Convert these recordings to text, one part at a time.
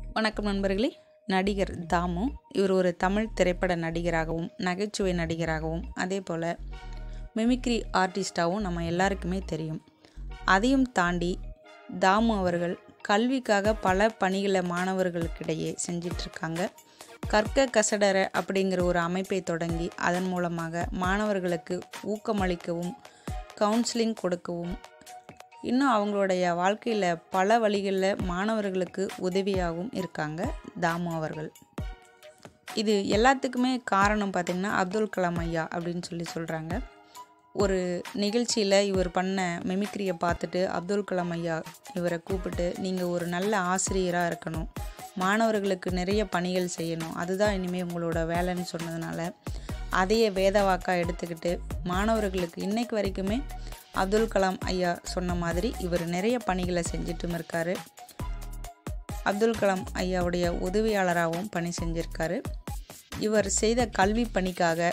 வணக்கம் நண்பர்களே நடிகர் தாமு இவர் ஒரு தமிழ் திரைப்பட நடிகராகவும் நகைச்சுவை நடிகராகவும் அதே போல் மிமிக்ரி ஆர்டிஸ்டாகவும் நம்ம எல்லாருக்குமே தெரியும் அதையும் தாண்டி தாமு அவர்கள் கல்விக்காக பல பணிகளை மாணவர்களுக்கிடையே செஞ்சிட்ருக்காங்க கற்க கசடர அப்படிங்கிற ஒரு அமைப்பை தொடங்கி அதன் மூலமாக மாணவர்களுக்கு ஊக்கமளிக்கவும் கவுன்சிலிங் கொடுக்கவும் இன்னும் அவங்களுடைய வாழ்க்கையில் பல வழிகளில் மாணவர்களுக்கு உதவியாகவும் இருக்காங்க தாமு அவர்கள் இது எல்லாத்துக்குமே காரணம் பார்த்திங்கன்னா அப்துல் கலாம் ஐயா அப்படின்னு சொல்லி சொல்கிறாங்க ஒரு நிகழ்ச்சியில் இவர் பண்ண மிமிக்ரியை பார்த்துட்டு அப்துல் கலாம் ஐயா இவரை கூப்பிட்டு நீங்கள் ஒரு நல்ல ஆசிரியராக இருக்கணும் மாணவர்களுக்கு நிறைய பணிகள் செய்யணும் அதுதான் இனிமேல் உங்களோட வேலைன்னு சொன்னதுனால அதையே வேதவாக்காக எடுத்துக்கிட்டு மாணவர்களுக்கு இன்னைக்கு வரைக்குமே அப்துல் கலாம் ஐயா சொன்ன மாதிரி இவர் நிறைய பணிகளை செஞ்சிட்டும் இருக்காரு அப்துல் கலாம் ஐயாவுடைய உதவியாளராகவும் பணி செஞ்சிருக்காரு இவர் செய்த கல்வி பணிக்காக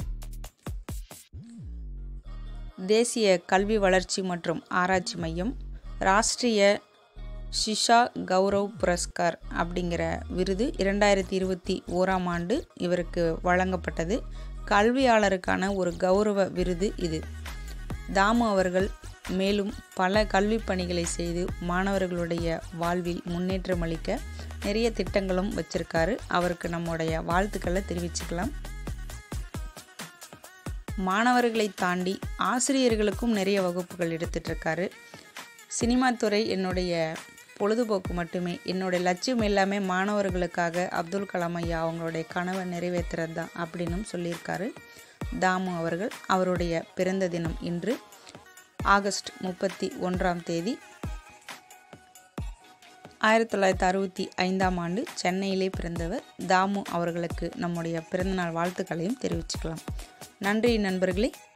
தேசிய கல்வி வளர்ச்சி மற்றும் ஆராய்ச்சி மையம் ராஷ்ட்ரிய ஷிஷா கௌரவ் புரஸ்கார் அப்படிங்கிற விருது இரண்டாயிரத்தி இருபத்தி ஓராம் ஆண்டு இவருக்கு வழங்கப்பட்டது கல்வியாளருக்கான ஒரு கௌரவ விருது இது தாமு அவர்கள் மேலும் பல கல்வி பணிகளை செய்து மாணவர்களுடைய வாழ்வில் முன்னேற்றம் அளிக்க நிறைய திட்டங்களும் வச்சிருக்காரு அவருக்கு நம்முடைய வாழ்த்துக்களை தெரிவிச்சுக்கலாம் மாணவர்களை தாண்டி ஆசிரியர்களுக்கும் நிறைய வகுப்புகள் எடுத்துட்ருக்காரு சினிமா துறை என்னுடைய பொழுதுபோக்கு மட்டுமே என்னுடைய லட்சியம் எல்லாமே மாணவர்களுக்காக அப்துல் கலாம் ஐயா அவங்களுடைய கனவை நிறைவேற்றுறது தான் அப்படின்னும் சொல்லியிருக்காரு தாமு அவர்கள் அவருடைய பிறந்த தினம் இன்று ஆகஸ்ட் முப்பத்தி ஒன்றாம் தேதி ஆயிரத்தி தொள்ளாயிரத்தி அறுபத்தி ஐந்தாம் ஆண்டு சென்னையிலே பிறந்தவர் தாமு அவர்களுக்கு நம்முடைய பிறந்தநாள் வாழ்த்துக்களையும் தெரிவிச்சுக்கலாம் நன்றி நண்பர்களே